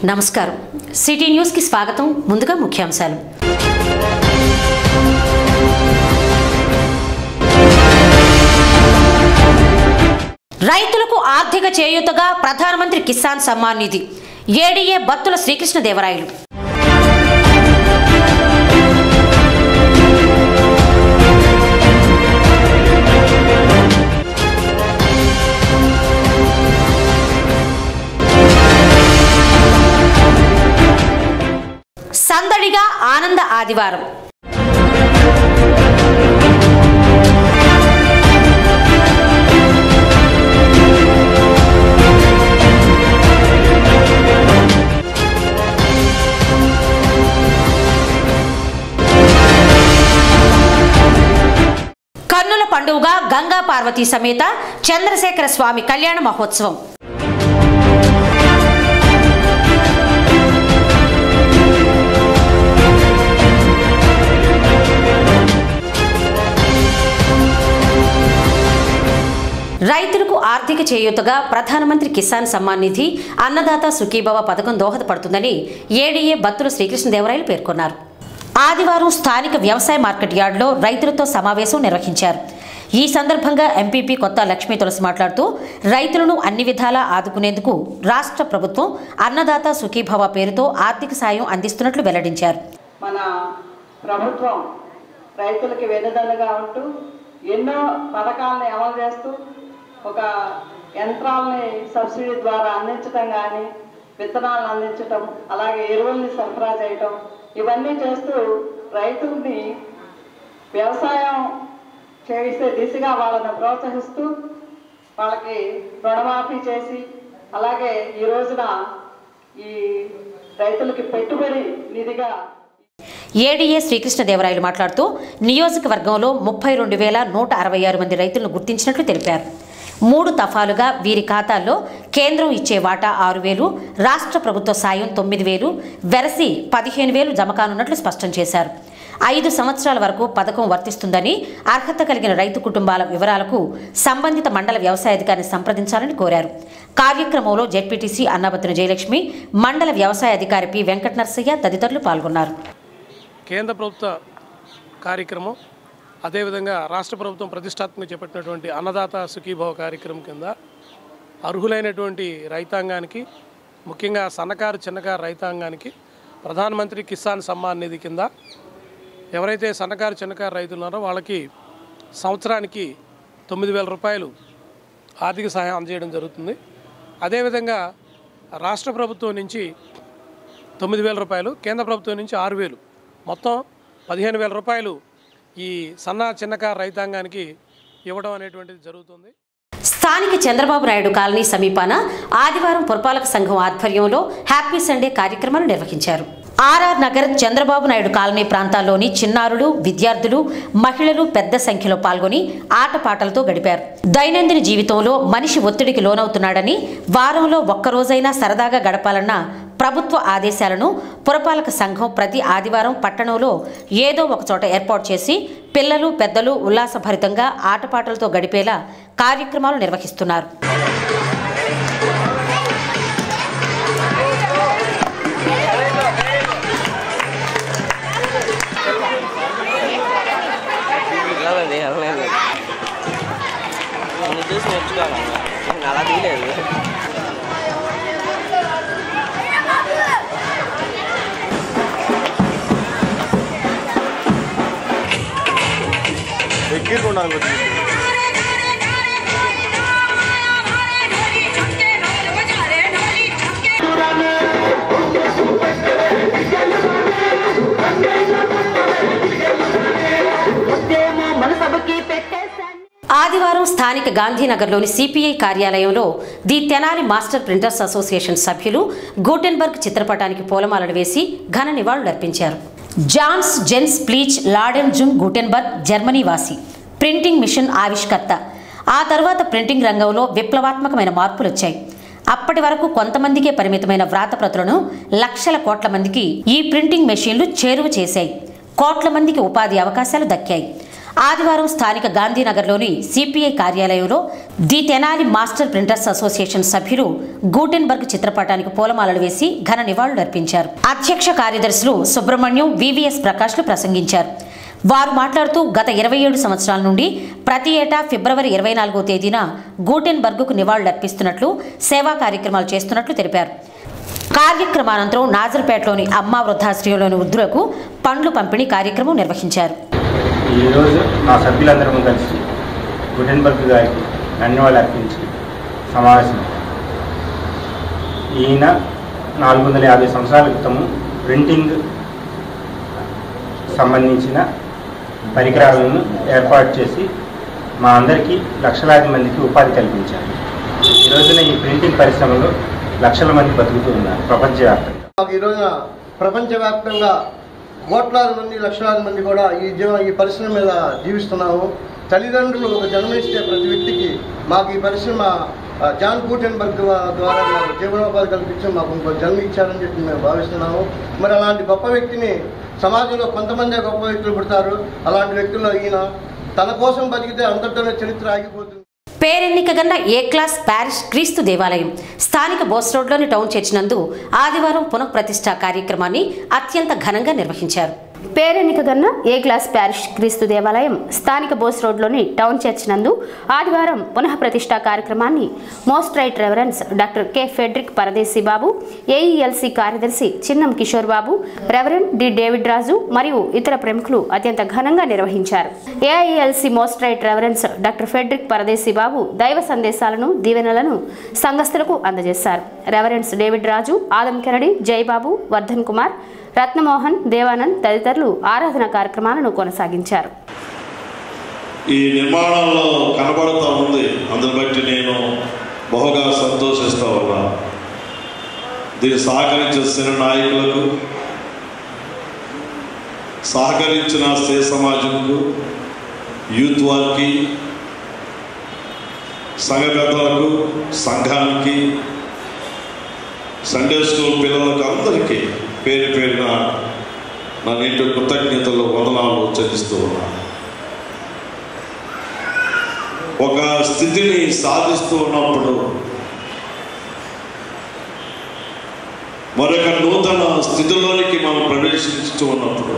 నమస్కారం సిటీ న్యూస్కి స్వాగతం ముందుగా ముఖ్యాంశాలు రైతులకు ఆర్థిక చేయూతగా ప్రధానమంత్రి కిసాన్ సమ్మాన్ నిధి ఏడీఏ బత్తుల శ్రీకృష్ణదేవరాయలు సందడిగా ఆనంద ఆదివారం కన్నుల పండుగగా గంగా పార్వతీ సమేత చంద్రశేఖర స్వామి కళ్యాణ మహోత్సవం రైతులకు ఆర్థిక చేయూతగా ప్రధానమంత్రి కిసాన్ సమ్మాన్ నిధి అన్నదాత సుఖీభవ పథకం దోహదపడుతుందని ఏడీఏ బత్తుల శ్రీకృష్ణదేవరాయలు పేర్కొన్నారు ఆదివారం స్థానిక వ్యవసాయ మార్కెట్ యార్డులో రైతులతో సమావేశం నిర్వహించారు ఈ సందర్భంగా ఎంపీపీ కొత్త లక్ష్మీ తులసి మాట్లాడుతూ రైతులను అన్ని విధాలా ఆదుకునేందుకు రాష్ట్ర ప్రభుత్వం అన్నదాత సుఖీభవ పేరుతో ఆర్థిక సాయం అందిస్తున్నట్లు వెల్లడించారు మన ప్రభుత్వం రైతులకి వెన్నుదన్నుగా ఉంటూ ఎన్నో పథకాలని అమలు చేస్తూ ఒక యంత్రాలని సబ్సిడీ ద్వారా అందించటం కానీ విత్తనాలను అందించటం అలాగే ఎరువుల్ని సరఫరా చేయటం ఇవన్నీ చేస్తూ రైతుల్ని వ్యవసాయం చేసే దిశగా వాళ్ళని ప్రోత్సహిస్తూ వాళ్ళకి రుణమాఫీ చేసి అలాగే ఈ రోజున ఈ రైతులకి పెట్టుబడి నిధిగా ఏడీఏ శ్రీకృష్ణదేవరాయలు మాట్లాడుతూ నియోజకవర్గంలో ముప్పై రెండు వేల నూట అరవై ఆరు మంది రైతులను గుర్తించినట్లు తెలిపారు మూడు తఫాలుగా వీరి ఖాతాల్లో కేంద్రం ఇచ్చే వాటా ఆరు వేలు రాష్ట్ర ప్రభుత్వ సాయం తొమ్మిది వేలు వెరసి పదిహేను వేలు జమ కానున్నట్లు స్పష్టం చేశారు ఐదు సంవత్సరాల వరకు పథకం వర్తిస్తుందని అర్హత కలిగిన రైతు కుటుంబాల వివరాలకు సంబంధిత మండల వ్యవసాయాధికారిని సంప్రదించాలని కోరారు కార్యక్రమంలో జెడ్పీటీసీ అన్నాబత్తున జయలక్ష్మి మండల వ్యవసాయ అధికారి పి వెంకట నరసయ్య తదితరులు పాల్గొన్నారు కేంద్ర ప్రభుత్వ కార్యక్రమం అదేవిధంగా రాష్ట్ర ప్రభుత్వం ప్రతిష్టాత్మకంగా చేపట్టినటువంటి అన్నదాత సుఖీభావ కార్యక్రమం కింద అర్హులైనటువంటి రైతాంగానికి ముఖ్యంగా సన్నకారు చిన్నకారు రైతాంగానికి ప్రధానమంత్రి కిసాన్ సమ్మాన్ నిధి కింద ఎవరైతే సన్నకారు చిన్నకారు రైతులు ఉన్నారో వాళ్ళకి సంవత్సరానికి తొమ్మిది వేల రూపాయలు ఆర్థిక సహాయం అందజేయడం జరుగుతుంది అదేవిధంగా రాష్ట్ర ప్రభుత్వం నుంచి తొమ్మిది వేల రూపాయలు కేంద్ర ప్రభుత్వం నుంచి ఆరు వేలు మొత్తం పదిహేను వేల రూపాయలు ఈ సన్న చిన్నకారు రైతాంగానికి ఇవ్వడం అనేటువంటిది జరుగుతుంది స్థానిక చంద్రబాబు నాయుడు కాలనీ సమీపాన ఆదివారం పురపాలక సంఘం ఆధ్వర్యంలో హ్యాపీ సండే కార్యక్రమాలు నిర్వహించారు ఆర్ఆర్ నగర్ చంద్రబాబు నాయుడు కాలనీ ప్రాంతాల్లోని చిన్నారులు విద్యార్థులు మహిళలు పెద్ద సంఖ్యలో పాల్గొని ఆటపాటలతో గడిపారు దైనందిన జీవితంలో మనిషి ఒత్తిడికి లోనవుతున్నాడని వారంలో ఒక్కరోజైనా సరదాగా గడపాలన్న ప్రభుత్వ ఆదేశాలను పురపాలక సంఘం ప్రతి ఆదివారం పట్టణంలో ఏదో ఒక చోట ఏర్పాటు చేసి పిల్లలు పెద్దలు ఉల్లాసభరితంగా ఆటపాటలతో గడిపేలా కార్యక్రమాలు నిర్వహిస్తున్నారు వెళ్ళదండి వెళ్ళలేదు నేను చూసి నేర్చుకోవాలి నేను అలా తీయలేదు దగ్గరగా ఉండాలి కొద్దిగా. ఆదివారం స్థానిక గాంధీనగర్లోని సిపిఐ కార్యాలయంలో the Tenali master printers association సభ్యులు గూటెన్బర్గ్ చిత్రపటానికి పూలమాలలు వేసి ఘన నివాళులర్పించారు Johannes Gensfleisch Laden zum Gutenberg Germany వాసి ప్రింటింగ్ మిషన్ ఆవిష్కర్త ఆ తర్వాత ప్రింటింగ్ రంగంలో విప్లవాత్మకమైన మార్పులు వచ్చాయి అప్పటి వరకు కొంతమందికే పరిమితమైన వ్రాతప్రతులను లక్షల కోట్ల మందికి ఈ ప్రింటింగ్ మెషీన్లు చేరువ చేశాయి కోట్ల మందికి ఉపాధి అవకాశాలు దక్కాయి ఆదివారం స్థానిక గాంధీనగర్లోని సిపిఐ కార్యాలయంలో the Tenali master printers association సభ్యులు గూటెన్బర్గ్ చిత్రపటానికి పూలమాలలు వేసి ఘన నివాళులు అర్పించారు అధ్యక్ష కార్యదర్శులు సుబ్రహ్మణ్యం వివిఎస్ ప్రకాష్లు ప్రసంగించారు వారు మాట్లాడుతూ గత ఇరవై ఏడు సంవత్సరాల నుండి ప్రతి ఏటా ఫిబ్రవరి ఇరవై నాలుగో తేదీన గూటెన్బర్గ్కు నివాళులర్పిస్తున్నట్లు సేవా కార్యక్రమాలు చేస్తున్నట్లు తెలిపారు కార్యక్రమానంతరం నాజర్పేటలోని అమ్మా వృద్ధాశ్రయంలోని వృద్ధులకు పండ్లు పంపిణీ కార్యక్రమం నిర్వహించారు ఈరోజు మా సభ్యులందరం కలిసి గుటెన్బర్గ్ గారికి ధన్యవాదాలు అర్పించి సమావేశం ఈయన నాలుగు వందల యాభై సంవత్సరాల క్రితము ప్రింటింగ్ సంబంధించిన పరికరాలను ఏర్పాటు చేసి మా అందరికీ లక్షలాది మందికి ఉపాధి కల్పించారు ఈ రోజున ఈ ప్రింటింగ్ పరిశ్రమలో లక్షల మంది బతుకుతూ ఉన్నారు ప్రపంచవ్యాప్తంగా మాకు ఈ రోజున ప్రపంచవ్యాప్తంగా కోట్లాది మంది లక్షలాది మంది కూడా ఈ జీవ ఈ పరిశ్రమ మీద జీవిస్తున్నాము తల్లిదండ్రులు ఒక జన్మనిస్తే ప్రతి వ్యక్తికి మాకు ఈ పరిశ్రమ ఆ, జాన్ గూటెన్బర్గ్ ద్వారా మాకు జీవనోపాధి కల్పించి మాకు ఇంకో జన్మ ఇచ్చారని చెప్పి మేము భావిస్తున్నాము మరి అలాంటి గొప్ప వ్యక్తిని సమాజంలో కొంతమందే గొప్ప వ్యక్తులు పుడతారు అలాంటి వ్యక్తుల్లో ఈయన తన కోసం బతికితే అంతటితోనే చరిత్ర ఆగిపోతుంది పేరెన్నికగన్న ఏ క్లాస్ ప్యారిష్ క్రీస్తు దేవాలయం స్థానిక బోస్ రోడ్లోని టౌన్ చర్చ్ నందు ఆదివారం పునఃప్రతిష్ఠ కార్యక్రమాన్ని అత్యంత ఘనంగా నిర్వహించారు పేరెన్నికగన్న ఏ క్లాస్ ప్యారిష్ క్రీస్తు దేవాలయం స్థానిక బోస్ రోడ్లోని టౌన్ చర్చ్ నందు ఆదివారం పునః ప్రతిష్ఠా కార్యక్రమాన్ని most right reverend doctor K Frederick Paradesi Babu AELC కార్యదర్శి Chinnam Kishore Babu reverend D David Raju మరియు ఇతర ప్రముఖులు అత్యంత ఘనంగా నిర్వహించారు AILC most right reverend doctor Frederick Paradesi Babu దైవ సందేశాలను దీవెనలను సంఘస్థులకు అందజేశారు reverend David Raju Adam Kennedy Jayababu Vardhan Kumar Ratnamohan Devanand తదితరులు ఆరాధన కార్యక్రమాలను కొనసాగించారు ఈ నిర్మాణంలో కనబడుతూ ఉంది అందుని బట్టి నేను బహుగా సంతోషిస్తూ ఉన్నా దీన్ని సహకరించిన సినీ నాయకులకు సహకరించిన స్త్రీ సమాజంకు యూత్ వారికి సంఘ పెద్దలకు సంఘానికి సండే స్కూల్ పిల్లలకు అందరికీ పేరు పేరున నా నీటి కృతజ్ఞతలు వందనాలు చెల్లిస్తూ ఉన్నాను ఒక స్థితిని సాధిస్తూ ఉన్నప్పుడు మరొక నూతన స్థితిలోనికి మనం ప్రవేశిస్తూ ఉన్నప్పుడు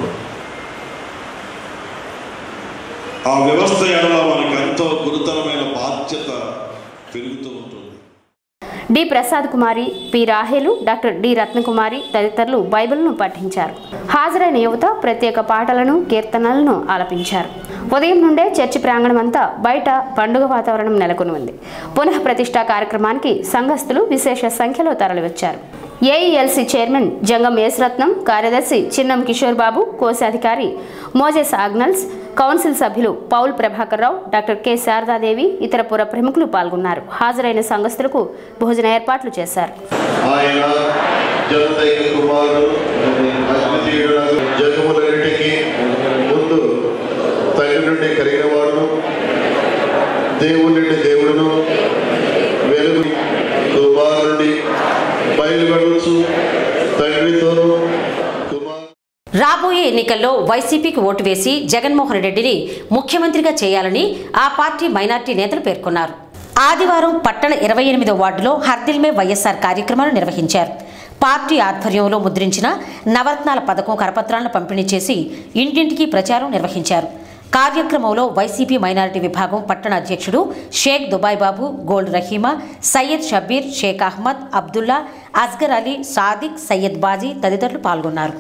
ఆ వ్యవస్థ ఎడల మనకు ఎంతో గురుతరమైన బాధ్యత పెరుగుతూ ఉంటుంది D Prasad Kumari P Rahelu doctor D Ratnakumari తదితరులు బైబిల్ను పఠించారు హాజరైన యువత ప్రత్యేక పాటలను కీర్తనలను ఆలపించారు ఉదయం నుండే చర్చి ప్రాంగణం అంతా బయట పండుగ వాతావరణం నెలకొని ఉంది పునః ప్రతిష్ఠా కార్యక్రమానికి సంఘస్థులు విశేష సంఖ్యలో తరలివచ్చారు ఏఈఎల్సీ చైర్మన్ జంగం యేసరత్నం కార్యదర్శి చిన్నం కిషోర్ బాబు కోశాధికారి మోజెస్ ఆగ్నల్స్ కౌన్సిల్ సభ్యులు Paul Prabhakar Rao doctor K Saradadevi ఇతర పుర ప్రముఖులు పాల్గొన్నారు హాజరైన సంఘస్థులకు భోజన ఏర్పాట్లు చేశారు ఆయన జనదైక కుమారుడు అద్వితీయుడు జగములన్నిటికీ ముందు తండ్రి నుండి కలిగిన వాడును దేవుని నుండి దేవుడును వెలుగు కుమారుడి బయలుపడవచ్చు తండ్రితోనూ కుమారు రాబోయే ఎన్నికల్లో వైసీపీకి ఓటు వేసి జగన్మోహన్ రెడ్డిని ముఖ్యమంత్రిగా చేయాలని ఆ పార్టీ మైనార్టీ నేతలు పేర్కొన్నారు ఆదివారం పట్టణ ఇరవై ఎనిమిదో వార్డులో హర్దిల్మే వైఎస్ఆర్ కార్యక్రమాలు నిర్వహించారు పార్టీ ఆధ్వర్యంలో ముద్రించిన నవరత్నాల పథకం కరపత్రాలను పంపిణీ చేసి ఇంటింటికి ప్రచారం నిర్వహించారు కార్యక్రమంలో వైసీపీ మైనారిటీ విభాగం పట్టణ అధ్యక్షుడు షేక్ దుబాయ్ బాబు గోల్డ్ రహీమా సయ్యద్ షబీర్ షేక్ అహ్మద్ అబ్దుల్లా అస్గర్ అలీ సాదిక్ సయ్యద్ బాజీ తదితరులు పాల్గొన్నారు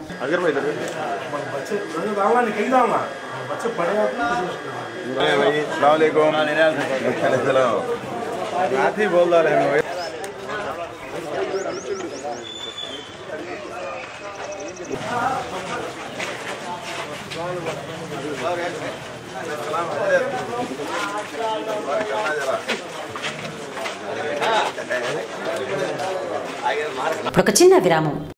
ఇప్పుడు ఒక చిన్న విరామం